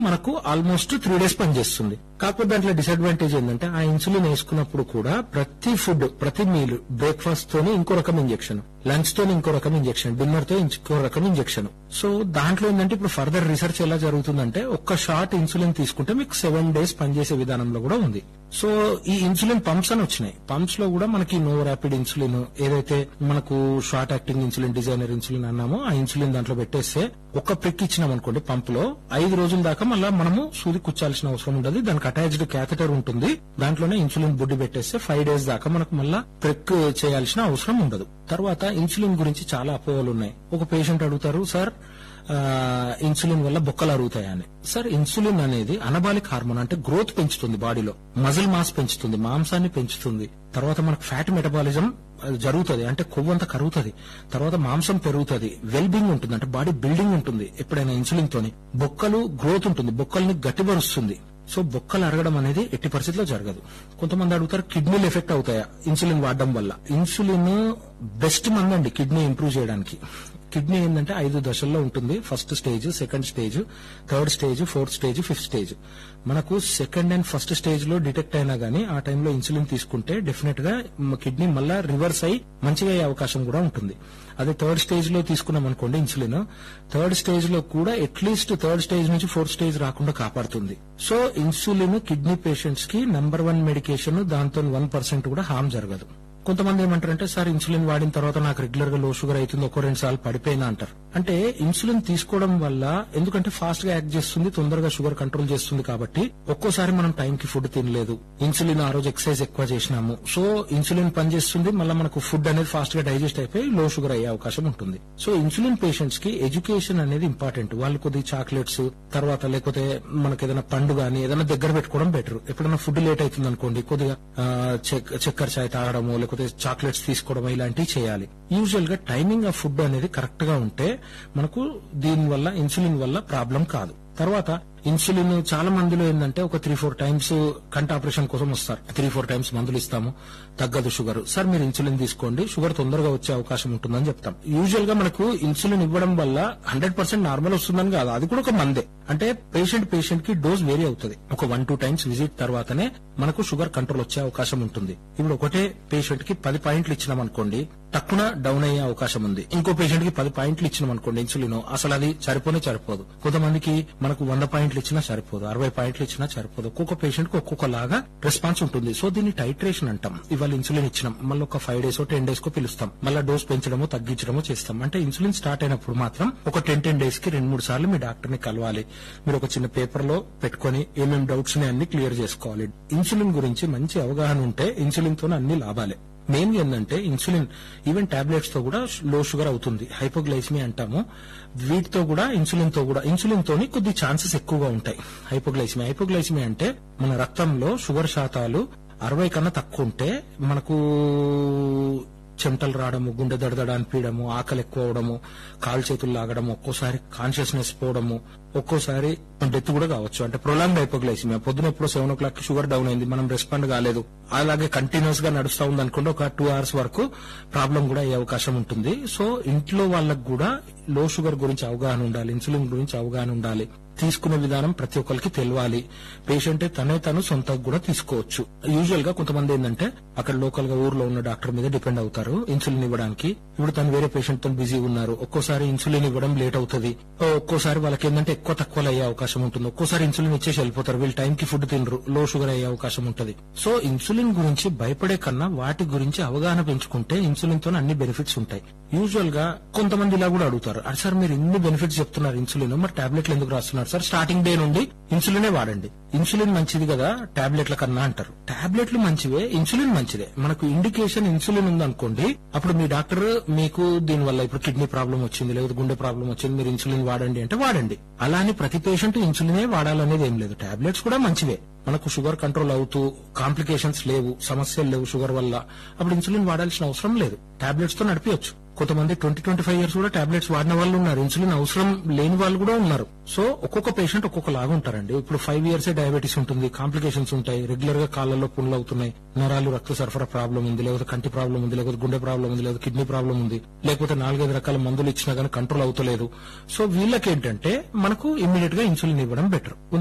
మనకు almost three days పనిచేస్తుంది కాకపోతే దాంట్లో డిసడ్వాంటేజ్ ఏంటంటే ఆ ఇన్సులిన్ వేసుకున్నప్పుడు కూడా ప్రతి ఫుడ్ ప్రతి మీల్ బ్రేక్ఫాస్ట్ తోని ఇంకో రకం ఇంజెక్షన్ లంచ్ తోని ఇంకో రకం ఇంజెక్షన్ డిన్నర్ తో ఇంకో రకం ఇంజెక్షన్ సో దాంట్లో ఏంటంటే ఇప్పుడు ఫర్దర్ రీసెర్చ్ ఎలా జరుగుతుందంటే ఒక్క షార్ట్ ఇన్సులిన్ తీసుకుంటే మీకు సెవెన్ డేస్ పనిచేసే విధానంలో కూడా ఉంది సో ఈ ఇన్సులిన్ పంప్స్ అని వచ్చినాయి పంప్స్ లో కూడా మనకి నో ర్యాపిడ్ ఇన్సులిన్ ఏదైతే మనకు short acting insulin designer insulin అన్నామో ఆ ఇన్సులిన్ దాంట్లో పెట్టేస్తే ఒక ప్రిక్ ఇచ్చినాం అనుకోండి పంప్ లో ఐదు రోజుల దాకా మళ్ళీ మనము సూది కుచ్చాల్సిన అవసరం ఉండదు దానికి అటాచ్డ్ క్యాథెటర్ ఉంటుంది దాంట్లోనే ఇన్సులిన్ బుడ్డి పెట్టేస్తే ఫైవ్ డేస్ దాకా మనకు మళ్ళా ప్రిక్ చేయాల్సిన అవసరం ఉండదు తర్వాత ఇన్సులిన్ గురించి చాలా అపోహలు ఉన్నాయి ఒక పేషెంట్ అడుగుతారు సార్ ఆ, ఇన్సులిన్ వల్ల బొక్కలు అరుగుతాయని సార్ ఇన్సులిన్ అనేది అనబాలిక్ హార్మోన్ అంటే గ్రోత్ పెంచుతుంది బాడీలో మజిల్ మాస్ పెంచుతుంది మాంసాన్ని పెంచుతుంది తర్వాత మనకు ఫ్యాట్ మెటబాలిజం జరుగుతుంది అంటే కొవ్వంతా కరుగుతుంది తర్వాత మాంసం పెరుగుతుంది వెల్ బీయింగ్ ఉంటుంది అంటే బాడీ బిల్డింగ్ ఉంటుంది ఎప్పుడైనా ఇన్సులిన్ తోని బొక్కలు గ్రోత్ ఉంటుంది బొక్కల్ని గట్టిపరుస్తుంది సో బొక్కలు అరగడం అనేది ఎట్టి పరిస్థితిలో జరగదు కొంతమంది అడుగుతారు కిడ్నీలు ఎఫెక్ట్ అవుతాయా ఇన్సులిన్ వాడడం వల్ల ఇన్సులిన్ బెస్ట్ మందండి కిడ్నీ ఇంప్రూవ్ చేయడానికి కిడ్నీ ఏంటంటే ఐదు దశల్లో ఉంటుంది first stage second stage third stage fourth stage fifth stage మనకు సెకండ్ అండ్ ఫస్ట్ స్టేజ్ లో డిటెక్ట్ అయినా గానీ ఆ టైంలో ఇన్సులిన్ తీసుకుంటే డెఫినెట్ గా కిడ్నీ మళ్ళా రివర్స్ అయి మంచిగా అయ్యే అవకాశం కూడా ఉంటుంది అదే థర్డ్ స్టేజ్ లో తీసుకున్నాం అనుకోండి ఇన్సులిన్ థర్డ్ స్టేజ్ లో కూడా అట్లీస్ట్ థర్డ్ స్టేజ్ నుంచి ఫోర్త్ స్టేజ్ రాకుండా కాపాడుతుంది సో ఇన్సులిన్ కిడ్నీ పేషెంట్స్ కి నంబర్ వన్ మెడికేషన్ దాంతో వన్ పర్సెంట్ కూడా హామ్ జరగదు కొంతమంది ఏమంటారంటే సార్ ఇన్సులిన్ వాడిన తర్వాత నాకు రెగ్యులర్ గా లో షుగర్ అవుతుంది ఒక రెండు సార్లు పడిపోయినా అంటారు అంటే ఇన్సులిన్ తీసుకోవడం వల్ల ఎందుకంటే ఫాస్ట్ గా యాక్ట్ చేస్తుంది తొందరగా షుగర్ కంట్రోల్ చేస్తుంది కాబట్టి ఒక్కోసారి మనం టైం కి ఫుడ్ తినలేదు ఇన్సులిన్ ఆ రోజు ఎక్సర్సైజ్ ఎక్కువ చేసినాము సో ఇన్సులిన్ పనిచేస్తుంది మళ్ళీ మనకు ఫుడ్ అనేది ఫాస్ట్ గా డైజెస్ట్ అయిపోయి లో షుగర్ అయ్యే అవకాశం ఉంటుంది సో ఇన్సులిన్ పేషెంట్స్ కి ఎడ్యుకేషన్ అనేది ఇంపార్టెంట్ వాళ్ళు కొద్దిగా చాక్లెట్స్ తర్వాత లేకపోతే మనకి ఏదైనా పండు గానీ ఏదైనా దగ్గర పెట్టుకోవడం బెటర్ ఎప్పుడైనా ఫుడ్ లేట్ అవుతుంది అనుకోండి కొద్దిగా ఆ, చెక్- చక్కెర చాయ్ తాగడము లేకపోతే చాక్లెట్స్ తీసుకోవడం ఇలాంటివి చేయాలి యూజువల్ గా టైమింగ్ ఆఫ్ ఫుడ్ అనేది కరెక్ట్ గా ఉంటే మనకు దీని వల్ల ఇన్సులిన్ వల్ల ప్రాబ్లం కాదు తర్వాత ఇన్సులిన్ చాలా మందిలో ఏంటంటే ఒక త్రీ ఫోర్ టైమ్స్ కంట ఆపరేషన్ కోసం వస్తారు త్రీ ఫోర్ టైమ్స్ మందులు ఇస్తాము తగ్గదు షుగర్ సార్ మీరు ఇన్సులిన్ తీసుకోండి షుగర్ తొందరగా వచ్చే అవకాశం ఉంటుందని చెప్తాం యూజువల్ గా మనకు ఇన్సులిన్ ఇవ్వడం వల్ల హండ్రెడ్ పర్సెంట్ నార్మల్ వస్తుందని కాదు అది కూడా ఒక మందే అంటే పేషెంట్ పేషెంట్ కి డోస్ వేరీ అవుతుంది ఒక వన్ టూ టైమ్స్ విజిట్ తర్వాతనే మనకు షుగర్ కంట్రోల్ వచ్చే అవకాశం ఉంటుంది ఇప్పుడు ఒకటే పేషెంట్ కి పది పాయింట్లు ఇచ్చినాం అనుకోండి తక్కువ డౌన్ అయ్యే అవకాశం ఉంది ఇంకో పేషెంట్ కి పది పాయింట్లు ఇచ్చినాం అనుకోండి ఇన్సులిన్ అసలు అది సరిపోనే సరిపోదు కొంతమందికి మనకు వంద పాయింట్లు ఇచ్చినా సరిపోదు అరవై పాయింట్లు ఇచ్చినా సరిపోదు ఒక్కొక్క పేషెంట్ కి ఒక్కొక్క లాగా రెస్పాన్స్ ఉంటుంది సో దీన్ని టైట్రేషన్ అంటాం ఇవాళ ఇన్సులిన్ ఇచ్చినాం మళ్ళీ ఒక ఫైవ్ డేస్ టెన్ డేస్ కో పిలుస్తాం మళ్ళీ డోస్ పెంచడమో తగ్గించడమో చేస్తాం అంటే ఇన్సులిన్ స్టార్ట్ అయినప్పుడు మాత్రం ఒక టెన్ టెన్ డేస్ కి రెండు మూడు సార్లు మీ డాక్టర్ ని కలవాలి మీరు ఒక చిన్న పేపర్ లో పెట్టుకొని ఏమేమి డౌట్స్ అన్ని క్లియర్ చేసుకోవాలి ఇన్సులిన్ గురించి మంచి అవగాహన ఉంటే ఇన్సులిన్ తో అన్ని లాభాలే మెయిన్ ఏంటంటే ఇన్సులిన్ ఈవెన్ టాబ్లెట్స్ తో కూడా లో షుగర్ అవుతుంది హైపోగ్లైసిమీ అంటాము వీటితో కూడా ఇన్సులిన్ తో కూడా ఇన్సులిన్ తోని కొద్ది ఛాన్సెస్ ఎక్కువగా ఉంటాయి హైపోగ్లైసిమీ హైపోగ్లైసిమీ అంటే మన రక్తంలో షుగర్ శాతాలు అరవై కన్నా తక్కువ ఉంటే మనకు చెమటలు రావడము గుండె దడదడ అనిపించడము ఆకలి ఎక్కువ అవడము కాలు చేతులు లాగడము ఒక్కోసారి కాన్షియస్నెస్ పోవడము ఒక్కోసారి డెత్ కూడా కావచ్చు అంటే ప్రొలాంగ్ హైపోగ్లైసిమియా పొద్దున ఎప్పుడో సెవెన్ ఓ క్లాక్ కి షుగర్ డౌన్ అయింది మనం రెస్పాండ్ కాలేదు అలాగే కంటిన్యూస్ గా నడుస్తా ఉంది అనుకోండి ఒక టూ అవర్స్ వరకు ప్రాబ్లం కూడా అయ్యే అవకాశం ఉంటుంది సో ఇంట్లో వాళ్ళకు కూడా లో షుగర్ గురించి అవగాహన ఉండాలి ఇన్సులిన్ గురించి అవగాహన ఉండాలి తీసుకునే విధానం ప్రతి ఒక్కరికి తెలియాలి పేషెంట్ తనే తను సొంతంగా కూడా తీసుకోవచ్చు యూజువల్ గా కొంతమంది ఏంటంటే అక్కడ లోకల్ గా ఊర్లో ఉన్న డాక్టర్ మీద డిపెండ్ అవుతారు ఇన్సులిన్ ఇవ్వడానికి ఇప్పుడు తను వేరే పేషెంట్ తో బిజీ ఉన్నారు ఒక్కోసారి ఇన్సులిన్ ఇవ్వడం లేట్ అవుతుంది ఒక్కోసారి వాళ్ళకి ఏంటంటే ఎక్కువ తక్కువ అయ్యే అవకాశం ఉంటుంది ఒక్కోసారి ఇన్సులిన్ ఇచ్చేసి వెళ్ళిపోతారు వీళ్ళు టైం కి ఫుడ్ తినరు లో షుగర్ అయ్యే అవకాశం ఉంటుంది సో ఇన్సులిన్ గురించి భయపడే కన్నా వాటి గురించి అవగాహన పెంచుకుంటే ఇన్సులిన్ తో అన్ని బెనిఫిట్స్ ఉంటాయి యూజువల్ గా కొంతమంది ఇలా కూడా అడుగుతారు అది సార్ మీరు ఇన్ని బెనిఫిట్స్ చెప్తున్నారు ఇన్సులిన్ మరి టాబ్లెట్లు ఎందుకు రాస్తున్నారు సార్ స్టార్టింగ్ డే నుండి ఇన్సులినే వాడండి ఇన్సులిన్ మంచిది కదా టాబ్లెట్ల కన్నా అంటారు టాబ్లెట్లు మంచివే ఇన్సులిన్ మంచిదే మనకు ఇండికేషన్ ఇన్సులిన్ ఉందనుకోండి అప్పుడు మీ డాక్టర్ మీకు దీని వల్ల ఇప్పుడు కిడ్నీ ప్రాబ్లం వచ్చింది లేదా గుండె ప్రాబ్లం వచ్చింది మీరు ఇన్సులిన్ వాడండి అంటే వాడండి అలా అని ప్రతి పేషెంట్ ఇన్సులినే వాడాలనేది ఏం లేదు టాబ్లెట్స్ కూడా మంచివే మనకు షుగర్ కంట్రోల్ అవుతూ కాంప్లికేషన్స్ లేవు సమస్యలు లేవు షుగర్ వల్ల అప్పుడు ఇన్సులిన్ వాడాల్సిన అవసరం లేదు టాబ్లెట్స్ తో నడిపించచ్చు కొంతమంది ట్వంటీ ట్వంటీ ఫైవ్ ఇయర్స్ కూడా టాబ్లెట్స్ వాడిన వాళ్ళు ఉన్నారు ఇన్సులిన్ అవసరం లేని వాళ్ళు కూడా ఉన్నారు సో ఒక్కొక్క పేషెంట్ ఒక్కొక్క లాగా ఉంటారండి ఇప్పుడు ఫైవ్ ఇయర్స్ డయాబెటీస్ ఉంటుంది కాంప్లికేషన్స్ ఉంటాయి రెగ్యులర్ గా కాళ్ళలో పుండ్లు అవుతున్నాయి నరాలు రక్త సరఫరా ప్రాబ్లం ఉంది లేకపోతే కంటి ప్రాబ్లం ఉంది లేకపోతే గుండె ప్రాబ్లం ఉంది లేకపోతే కిడ్నీ ప్రాబ్లం ఉంది లేకపోతే నాలుగైదు రకాల మందులు ఇచ్చినా గానీ కంట్రోల్ అవుతలేదు సో వీళ్ళకి ఏంటంటే మనకు ఇమ్మీడియట్ గా ఇన్సులిన్ ఇవ్వడం బెటర్